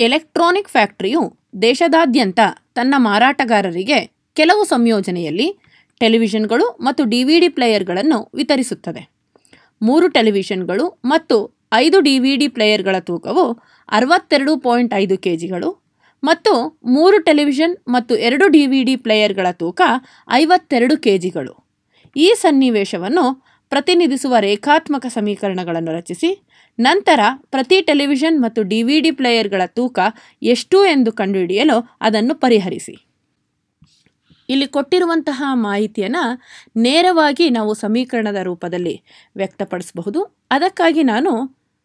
electronic ಫ್ಯಾಕ್ಟರಿಯು ದೇಶದಾದ್ಯಂತ ತನ್ನ ಮಾರಾಟಗಾರರಿಗೆ ಕೆಲವು ಸಂಯೋಜನೆಯಲ್ಲಿ ಟೆಲಿವಿಷನ್ಗಳು ಮತ್ತು ಡಿವಿಡಿ ಪ್ಲೇಯರ್ಗಳನ್ನು ವಿತರಿಸುತ್ತದೆ ಮೂರು ಟೆಲಿವಿಷನ್ಗಳು ಮತ್ತು ಐದು ಡಿವಿಡಿ ಪ್ಲೇಯರ್ಗಳ ತೂಕವು ಅರವತ್ತೆರಡು ಪಾಯಿಂಟ್ ಐದು ಕೆ ಜಿಗಳು ಮತ್ತು ಮೂರು ಟೆಲಿವಿಷನ್ ಮತ್ತು ಎರಡು ಡಿವಿಡಿ ಪ್ಲೇಯರ್ಗಳ ತೂಕ ಐವತ್ತೆರಡು ಕೆ ಜಿಗಳು ಈ ಸನ್ನಿವೇಶವನ್ನು ಪ್ರತಿನಿಧಿಸುವ ರೇಖಾತ್ಮಕ ಸಮೀಕರಣಗಳನ್ನು ರಚಿಸಿ ನಂತರ ಪ್ರತಿ ಟೆಲಿವಿಷನ್ ಮತ್ತು ಡಿವಿಡಿ ಪ್ಲೇಯರ್ಗಳ ತೂಕ ಎಷ್ಟು ಎಂದು ಕಂಡುಹಿಡಿಯಲು ಅದನ್ನು ಪರಿಹರಿಸಿ ಇಲ್ಲಿ ಕೊಟ್ಟಿರುವಂತಹ ಮಾಹಿತಿಯನ್ನು ನೇರವಾಗಿ ನಾವು ಸಮೀಕರಣದ ರೂಪದಲ್ಲಿ ವ್ಯಕ್ತಪಡಿಸಬಹುದು ಅದಕ್ಕಾಗಿ ನಾನು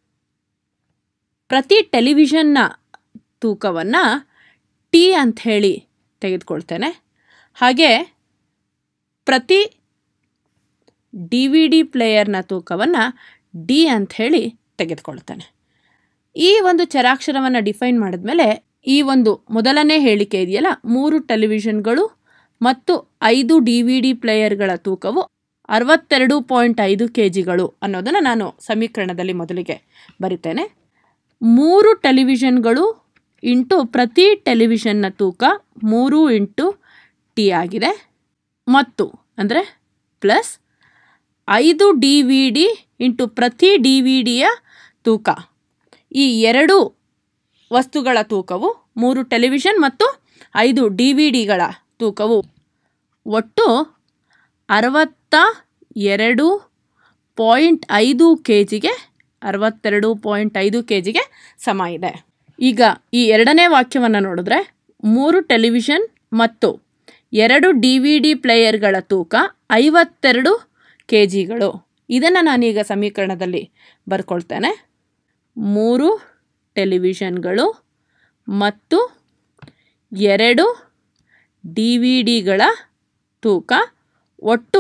ಪ್ರತಿ ಟೆಲಿವಿಷನ್ನ ತೂಕವನ್ನು ಟಿ ಅಂತ ಹೇಳಿ ತೆಗೆದುಕೊಳ್ತೇನೆ ಹಾಗೆ ಪ್ರತಿ ಡಿ ವಿ ಡಿ ಪ್ಲೇಯರ್ನ ತೂಕವನ್ನು ಡಿ ಅಂತ ಹೇಳಿ ತೆಗೆದುಕೊಳ್ತೇನೆ ಈ ಒಂದು ಚರಾಕ್ಷರವನ್ನು ಡಿಫೈನ್ ಮಾಡಿದ್ಮೇಲೆ ಈ ಒಂದು ಮೊದಲನೇ ಹೇಳಿಕೆ ಇದೆಯಲ್ಲ ಮೂರು ಟೆಲಿವಿಷನ್ಗಳು ಮತ್ತು ಐದು ಡಿ ವಿ ಡಿ ಪ್ಲೇಯರ್ಗಳ ತೂಕವು ಅರವತ್ತೆರಡು ಪಾಯಿಂಟ್ ಐದು ಕೆ ಜಿಗಳು ಅನ್ನೋದನ್ನು ನಾನು ಸಮೀಕರಣದಲ್ಲಿ ಮೊದಲಿಗೆ ಬರಿತೇನೆ ಮೂರು ಟೆಲಿವಿಷನ್ಗಳು ಇಂಟು ಪ್ರತಿ ಟೆಲಿವಿಷನ್ನ ತೂಕ ಮೂರು ಇಂಟು ಟಿ ಆಗಿದೆ ಮತ್ತು ಅಂದರೆ ಪ್ಲಸ್ ಐದು ಡಿ ವಿ ಡಿ ಇಂಟು ಪ್ರತಿ ಡಿ ವಿ ಡಿಯ ತೂಕ ಈ ಎರಡು ವಸ್ತುಗಳ ತೂಕವು ಮೂರು ಟೆಲಿವಿಷನ್ ಮತ್ತು ಐದು ಡಿ ವಿ ಡಿಗಳ ತೂಕವು ಒಟ್ಟು ಅರವತ್ತ ಎರಡು ಪಾಯಿಂಟ್ ಐದು ಕೆ ಜಿಗೆ ಅರವತ್ತೆರಡು ಪಾಯಿಂಟ್ ಐದು ಕೆ ಜಿಗೆ ಸಮ ಇದೆ ಈಗ ಈ ಎರಡನೇ ವಾಕ್ಯವನ್ನು ನೋಡಿದ್ರೆ ಮೂರು ಟೆಲಿವಿಷನ್ ಮತ್ತು ಎರಡು ಡಿ ವಿ ಡಿ ಪ್ಲೇಯರ್ಗಳ ತೂಕ ಐವತ್ತೆರಡು ಕೆ ಜಿಗಳು ಇದನ್ನು ನಾನೀಗ ಸಮೀಕರಣದಲ್ಲಿ ಬರ್ಕೊಳ್ತೇನೆ ಮೂರು ಟೆಲಿವಿಷನ್ಗಳು ಮತ್ತು ಎರಡು ಡಿ ವಿ ಡಿಗಳ ತೂಕ ಒಟ್ಟು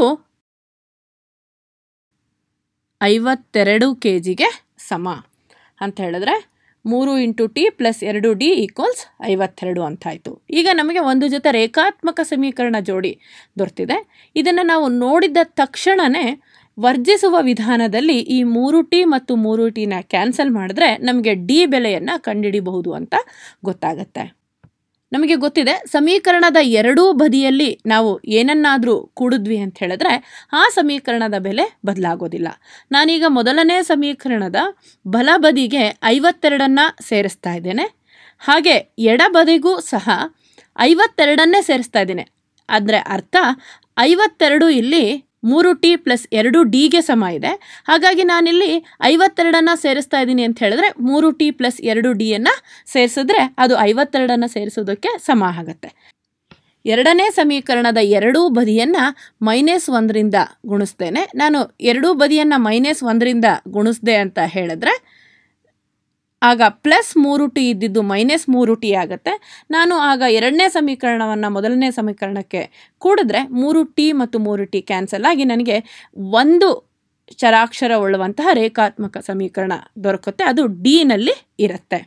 ಐವತ್ತೆರಡು ಕೆ ಜಿಗೆ ಸಮ ಅಂತ ಹೇಳಿದ್ರೆ ಮೂರು ಇಂಟು ಟಿ ಪ್ಲಸ್ ಎರಡು ಡಿ ಈಕ್ವಲ್ಸ್ ಐವತ್ತೆರಡು ಅಂತ ಆಯಿತು ಈಗ ನಮಗೆ ಒಂದು ಜೊತೆ ರೇಖಾತ್ಮಕ ಸಮೀಕರಣ ಜೋಡಿ ದೊರೆತಿದೆ ಇದನ್ನು ನಾವು ನೋಡಿದ ತಕ್ಷಣವೇ ವರ್ಜಿಸುವ ವಿಧಾನದಲ್ಲಿ ಈ ಮೂರು ಟಿ ಮತ್ತು ಮೂರು ಟಿನ ಕ್ಯಾನ್ಸಲ್ ಮಾಡಿದ್ರೆ ನಮಗೆ ಡಿ ಬೆಲೆಯನ್ನು ಕಂಡುಹಿಡಿಬಹುದು ಅಂತ ಗೊತ್ತಾಗತ್ತೆ ನಮಗೆ ಗೊತ್ತಿದೆ ಸಮೀಕರಣದ ಎರಡೂ ಬದಿಯಲ್ಲಿ ನಾವು ಏನನ್ನಾದರೂ ಕೂಡಿದ್ವಿ ಅಂತ ಹೇಳಿದ್ರೆ ಆ ಸಮೀಕರಣದ ಬೆಲೆ ಬದಲಾಗೋದಿಲ್ಲ ನಾನೀಗ ಮೊದಲನೇ ಸಮೀಕರಣದ ಬಲಬದಿಗೆ ಐವತ್ತೆರಡನ್ನು ಸೇರಿಸ್ತಾ ಇದ್ದೇನೆ ಹಾಗೆ ಎಡಬದಿಗೂ ಸಹ ಐವತ್ತೆರಡನ್ನೇ ಸೇರಿಸ್ತಾ ಇದ್ದೇನೆ ಅಂದರೆ ಅರ್ಥ ಐವತ್ತೆರಡು ಇಲ್ಲಿ ಮೂರು ಟಿ ಪ್ಲಸ್ ಎರಡು ಡಿಗೆ ಸಮ ಇದೆ ಹಾಗಾಗಿ ನಾನಿಲ್ಲಿ ಐವತ್ತೆರಡನ್ನು ಸೇರಿಸ್ತಾ ಇದ್ದೀನಿ ಅಂತ ಹೇಳಿದ್ರೆ ಮೂರು ಟಿ ಪ್ಲಸ್ ಎರಡು ಡಿಯನ್ನು ಸೇರಿಸಿದ್ರೆ ಅದು ಐವತ್ತೆರಡನ್ನು ಸೇರಿಸೋದಕ್ಕೆ ಸಮ ಆಗುತ್ತೆ ಎರಡನೇ ಸಮೀಕರಣದ ಎರಡೂ ಬದಿಯನ್ನು ಮೈನಸ್ ಒಂದರಿಂದ ಗುಣಿಸ್ತೇನೆ ನಾನು ಎರಡೂ ಬದಿಯನ್ನು ಮೈನಸ್ ಒಂದರಿಂದ ಗುಣಿಸ್ದೆ ಅಂತ ಹೇಳಿದ್ರೆ ಆಗ ಪ್ಲಸ್ ಮೂರು ಟಿ ಇದ್ದಿದ್ದು ಮೈನಸ್ ಮೂರು ಟಿ ಆಗುತ್ತೆ ನಾನು ಆಗ ಎರಡನೇ ಸಮೀಕರಣವನ್ನು ಮೊದಲನೇ ಸಮೀಕರಣಕ್ಕೆ ಕೂಡಿದ್ರೆ ಮೂರು ಟಿ ಮತ್ತು ಮೂರು ಟಿ ಕ್ಯಾನ್ಸಲ್ ಆಗಿ ನನಗೆ ಒಂದು ಚರಾಕ್ಷರ ಉಳ್ಳುವಂತಹ ರೇಖಾತ್ಮಕ ಸಮೀಕರಣ ದೊರಕುತ್ತೆ ಅದು ಡಿನಲ್ಲಿ ಇರುತ್ತೆ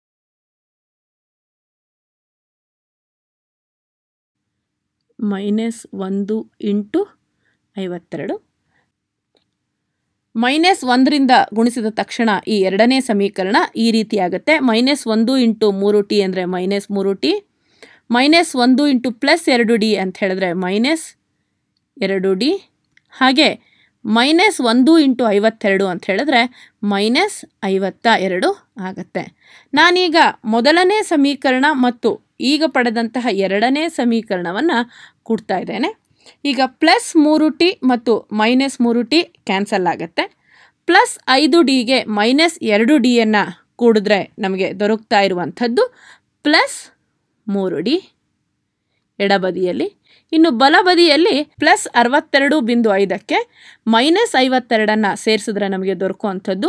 ಮೈನಸ್ ಒಂದು ಇಂಟು ಐವತ್ತೆರಡು ಮೈನಸ್ ಒಂದರಿಂದ ಗುಣಿಸಿದ ತಕ್ಷಣ ಈ ಎರಡನೇ ಸಮೀಕರಣ ಈ ರೀತಿ ಆಗುತ್ತೆ ಮೈನಸ್ ಒಂದು ಇಂಟು ಮೂರು ಟಿ ಅಂದರೆ ಮೈನಸ್ ಮೂರು ಟಿ ಮೈನಸ್ ಒಂದು ಇಂಟು ಪ್ಲಸ್ ಎರಡು ಡಿ ಅಂತ ಹೇಳಿದ್ರೆ ಮೈನಸ್ ಎರಡು ಡಿ ಹಾಗೆ ಮೈನಸ್ ಒಂದು ಇಂಟು ಐವತ್ತೆರಡು ಅಂತ ಹೇಳಿದ್ರೆ ಮೈನಸ್ ಐವತ್ತ ಎರಡು ಆಗುತ್ತೆ ನಾನೀಗ ಮೊದಲನೇ ಸಮೀಕರಣ ಮತ್ತು ಈಗ ಪಡೆದಂತಹ ಎರಡನೇ ಸಮೀಕರಣವನ್ನು ಕೊಡ್ತಾ ಇದ್ದೇನೆ ಈಗ ಪ್ಲಸ್ ಮೂರು ಟಿ ಮತ್ತು ಮೈನಸ್ ಮೂರು ಟಿ ಕ್ಯಾನ್ಸಲ್ ಆಗುತ್ತೆ ಪ್ಲಸ್ ಐದು ಡಿಗೆ ಮೈನಸ್ ಎರಡು ಡಿಯನ್ನು ಕೂಡಿದ್ರೆ ನಮಗೆ ದೊರಕ್ತಾ ಇರುವಂಥದ್ದು ಪ್ಲಸ್ ಮೂರು ಡಿ ಎಡಬದಿಯಲ್ಲಿ ಇನ್ನು ಬಲಬದಿಯಲ್ಲಿ ಪ್ಲಸ್ ಅರವತ್ತೆರಡು ಬಿಂದು ಐದಕ್ಕೆ ಮೈನಸ್ ಐವತ್ತೆರಡನ್ನು ಸೇರಿಸಿದ್ರೆ ನಮಗೆ ದೊರಕುವಂಥದ್ದು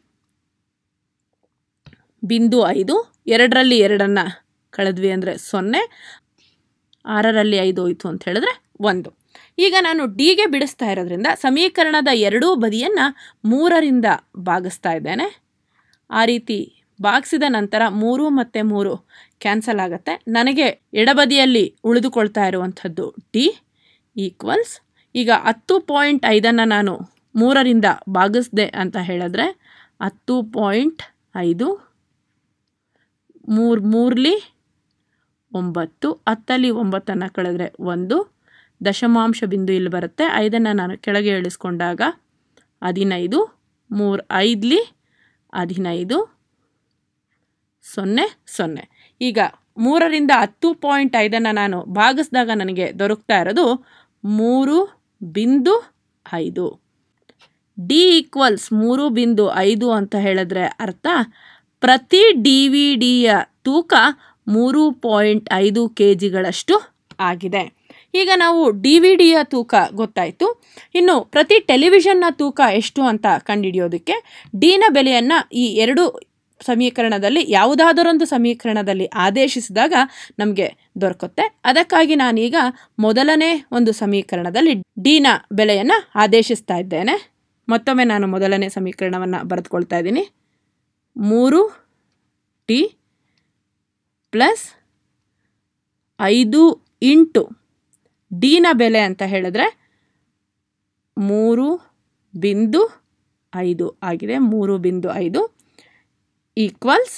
ಬಿಂದು ಐದು ಎರಡರಲ್ಲಿ ಎರಡನ್ನು ಕಳೆದ್ವಿ ಅಂದರೆ ಸೊನ್ನೆ ಆರರಲ್ಲಿ ಐದು ಹೋಯಿತು ಅಂತ ಹೇಳಿದ್ರೆ ಒಂದು ಈಗ ನಾನು ಡಿಗೆ ಬಿಡಿಸ್ತಾ ಇರೋದ್ರಿಂದ ಸಮೀಕರಣದ ಎರಡೂ ಬದಿಯನ್ನು ಮೂರರಿಂದ ಭಾಗಿಸ್ತಾ ಇದ್ದೇನೆ ಆ ರೀತಿ ಭಾಗಿಸಿದ ನಂತರ ಮೂರು ಮತ್ತು ಮೂರು ಕ್ಯಾನ್ಸಲ್ ಆಗುತ್ತೆ ನನಗೆ ಎಡಬದಿಯಲ್ಲಿ ಉಳಿದುಕೊಳ್ತಾ ಇರುವಂಥದ್ದು ಡಿ ಈಕ್ವಲ್ಸ್ ಈಗ ಹತ್ತು ಪಾಯಿಂಟ್ ಐದನ್ನು ನಾನು ಮೂರರಿಂದ ಭಾಗಿಸ್ದೆ ಅಂತ ಹೇಳಿದ್ರೆ ಹತ್ತು ಪಾಯಿಂಟ್ ಐದು ಮೂರು ಮೂರಲಿ ಒಂಬತ್ತು ಹತ್ತಲ್ಲಿ ಒಂಬತ್ತನ್ನು ಕಳೆದ್ರೆ ಒಂದು ದಶಮಾಂಶ ಬಿಂದು ಇಲ್ಲಿ ಬರುತ್ತೆ ಐದನ್ನು ನಾನು ಕೆಳಗೆ ಇಳಿಸ್ಕೊಂಡಾಗ ಹದಿನೈದು ಮೂರು ಐದಲಿ ಹದಿನೈದು ಸೊನ್ನೆ ಸೊನ್ನೆ ಈಗ ಮೂರರಿಂದ ಹತ್ತು ಪಾಯಿಂಟ್ ಐದನ್ನು ನಾನು ಭಾಗಿಸಿದಾಗ ನನಗೆ ದೊರಕ್ತಾ ಇರೋದು ಮೂರು ಬಿಂದು ಐದು ಡಿ ಈಕ್ವಲ್ಸ್ ಮೂರು ಬಿಂದು ಐದು ಅಂತ ಹೇಳಿದ್ರೆ ಅರ್ಥ ಪ್ರತಿ ಡಿ ವಿ ಡಿಯ ತೂಕ ಮೂರು ಪಾಯಿಂಟ್ ಐದು ಕೆ ಜಿಗಳಷ್ಟು ಆಗಿದೆ ಈಗ ನಾವು ಡಿ ವಿ ಡಿಯ ತೂಕ ಗೊತ್ತಾಯಿತು ಇನ್ನು ಪ್ರತಿ ಟೆಲಿವಿಷನ್ನ ತೂಕ ಎಷ್ಟು ಅಂತ ಕಂಡುಹಿಡಿಯೋದಕ್ಕೆ ಡಿನ ಬೆಲೆಯನ್ನು ಈ ಎರಡು ಸಮೀಕರಣದಲ್ಲಿ ಯಾವುದಾದರೊಂದು ಸಮೀಕರಣದಲ್ಲಿ ಆದೇಶಿಸಿದಾಗ ನಮಗೆ ದೊರಕುತ್ತೆ ಅದಕ್ಕಾಗಿ ನಾನೀಗ ಮೊದಲನೇ ಒಂದು ಸಮೀಕರಣದಲ್ಲಿ ಡಿನ ಬೆಲೆಯನ್ನು ಆದೇಶಿಸ್ತಾ ಇದ್ದೇನೆ ಮತ್ತೊಮ್ಮೆ ನಾನು ಮೊದಲನೇ ಸಮೀಕರಣವನ್ನು ಬರೆದುಕೊಳ್ತಾ ಇದ್ದೀನಿ ಮೂರು ಟಿ ಪ್ಲಸ್ ಐದು ಇಂಟು ಡಿನ ಬೆಲೆ ಅಂತ ಹೇಳಿದ್ರೆ ಮೂರು ಬಿಂದು ಐದು ಆಗಿದೆ ಮೂರು ಬಿಂದು ಐದು ಈಕ್ವಲ್ಸ್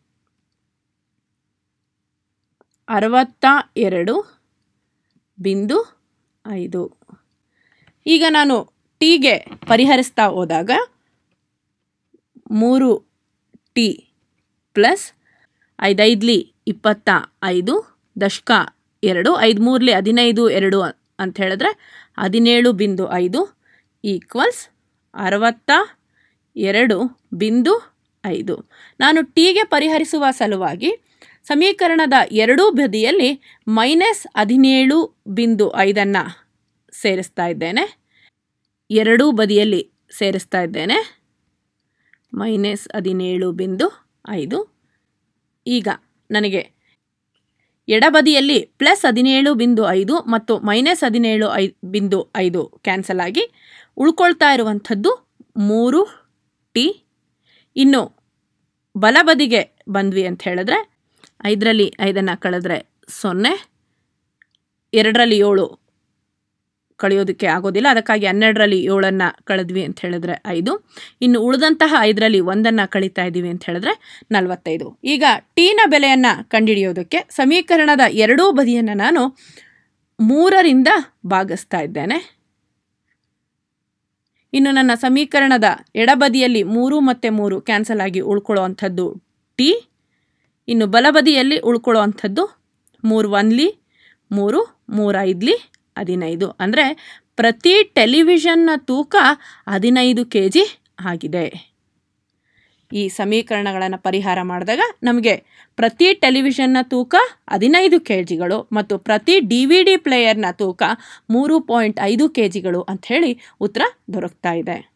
ಅರವತ್ತ ಎರಡು ಬಿಂದು ಐದು ಈಗ ನಾನು ಟೀಗೆ ಪರಿಹರಿಸ್ತಾ ಹೋದಾಗ ಮೂರು ಟಿ ಪ್ಲಸ್ ಐದೈದ್ಲಿ ಇಪ್ಪತ್ತ ಐದು ದಶಕ ಎರಡು ಐದು ಮೂರಲಿ ಹದಿನೈದು ಎರಡು ಅಂತ ಹೇಳಿದ್ರೆ ಹದಿನೇಳು ಬಿಂದು ಐದು ಈಕ್ವಲ್ಸ್ ಅರವತ್ತ ಎರಡು ಬಿಂದು ಐದು ನಾನು ಟೀಗೆ ಪರಿಹರಿಸುವ ಸಲುವಾಗಿ ಸಮೀಕರಣದ ಎರಡೂ ಬದಿಯಲ್ಲಿ ಮೈನಸ್ ಹದಿನೇಳು ಬಿಂದು ಐದನ್ನು ಸೇರಿಸ್ತಾ ಇದ್ದೇನೆ ಎರಡೂ ಬದಿಯಲ್ಲಿ ಸೇರಿಸ್ತಾ ಇದ್ದೇನೆ ಮೈನಸ್ ಹದಿನೇಳು ಬಿಂದು ಐದು ಈಗ ನನಗೆ ಎಡಬದಿಯಲ್ಲಿ ಪ್ಲಸ್ ಹದಿನೇಳು ಬಿಂದು ಐದು ಮತ್ತು ಮೈನಸ್ ಹದಿನೇಳು ಐ ಬಿಂದು ಐದು ಕ್ಯಾನ್ಸಲ್ ಆಗಿ ಉಳ್ಕೊಳ್ತಾ ಇರುವಂಥದ್ದು ಮೂರು ಟಿ ಇನ್ನು ಬಲಬದಿಗೆ ಬಂದ್ವಿ ಅಂತ ಹೇಳಿದ್ರೆ ಐದರಲ್ಲಿ ಐದನ್ನು ಕಳೆದ್ರೆ ಸೊನ್ನೆ ಎರಡರಲ್ಲಿ ಏಳು ಕಳೆಯೋದಕ್ಕೆ ಆಗೋದಿಲ್ಲ ಅದಕ್ಕಾಗಿ ಹನ್ನೆರಡರಲ್ಲಿ ಏಳನ್ನು ಕಳೆದ್ವಿ ಅಂತ ಹೇಳಿದ್ರೆ ಐದು ಇನ್ನು ಉಳಿದಂತಹ ಐದರಲ್ಲಿ ಒಂದನ್ನು ಕಳೀತಾ ಇದ್ದೀವಿ ಅಂತ ಹೇಳಿದ್ರೆ ನಲವತ್ತೈದು ಈಗ ಟೀನ ಬೆಲೆಯನ್ನು ಕಂಡುಹಿಡಿಯೋದಕ್ಕೆ ಸಮೀಕರಣದ ಎರಡೂ ಬದಿಯನ್ನು ನಾನು ಮೂರರಿಂದ ಭಾಗಿಸ್ತಾ ಇದ್ದೇನೆ ಇನ್ನು ನನ್ನ ಸಮೀಕರಣದ ಎಡಬದಿಯಲ್ಲಿ ಮೂರು ಮತ್ತು ಮೂರು ಕ್ಯಾನ್ಸಲ್ ಆಗಿ ಉಳ್ಕೊಳ್ಳುವಂಥದ್ದು ಟಿ ಇನ್ನು ಬಲಬದಿಯಲ್ಲಿ ಉಳ್ಕೊಳ್ಳುವಂಥದ್ದು ಮೂರು ಒನ್ಲಿ ಮೂರು ಮೂರು ಐದ್ಲಿ ಹದಿನೈದು ಅಂದರೆ ಪ್ರತಿ ಟೆಲಿವಿಷನ್ನ ತೂಕ ಹದಿನೈದು ಕೆ ಜಿ ಆಗಿದೆ ಈ ಸಮೀಕರಣಗಳನ್ನು ಪರಿಹಾರ ಮಾಡಿದಾಗ ನಮಗೆ ಪ್ರತಿ ಟೆಲಿವಿಷನ್ನ ತೂಕ ಹದಿನೈದು ಕೆ ಜಿಗಳು ಮತ್ತು ಪ್ರತಿ ಡಿ ವಿ ಡಿ ಪ್ಲೇಯರ್ನ ತೂಕ ಮೂರು ಪಾಯಿಂಟ್ ಐದು ಕೆ ಜಿಗಳು ಅಂಥೇಳಿ ಉತ್ತರ ದೊರಕ್ತಾ ಇದೆ